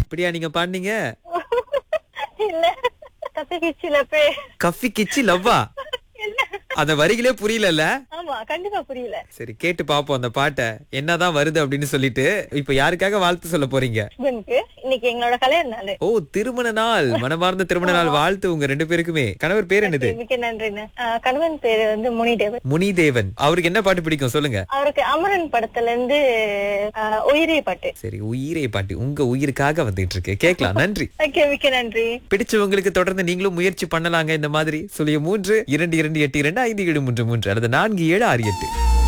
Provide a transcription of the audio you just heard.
அப்படியா நீங்க பாடுனீங்க இல்ல கத்து கிச்சில பே கஃபி கிச்சி லவ்வா இல்ல அந்த வரிகளே புரியலல்ல ஆமா கண்டிப்பா புரியல சரி கேட்டு பாப்போம் அந்த பாட்டை என்னதான் வருது அப்படின்னு சொல்லிட்டு இப்ப யாருக்காக வாழ்த்து சொல்ல போறீங்க ஹஸ்பண்ட்க்கு இன்னைக்கு எங்களோட கல்யாண நாள் ஓ திருமண நாள் மனமார்ந்த திருமண நாள் வாழ்த்து உங்க ரெண்டு பேருக்குமே கணவர் பேர் என்னது மிக்க நன்றிண்ணே ஆஹ் கணவன் பேரு வந்து முனிதேவன் முனிதேவன் அவருக்கு என்ன பாட்டு பிடிக்கும் சொல்லுங்க அவருக்கு அமரன் படத்துல இருந்து ஆஹ் உயிரே பாட்டு சரி உயிரே பாட்டு உங்க உயிருக்காக வந்துட்டு இருக்கு கேட்கலாம் நன்றி ஓகே மிக்க நன்றி பிடிச்சவங்களுக்கு தொடர்ந்து நீங்களும் முயற்சி பண்ணலாங்க இந்த மாதிரி சொல்லிய மூன்று இரண்டு இரண்டு எட்டு இரண்டு ஐந்து ஏழு மூன்று மூன்று அல்லது நான்கு ஏழு ஆறு எட்டு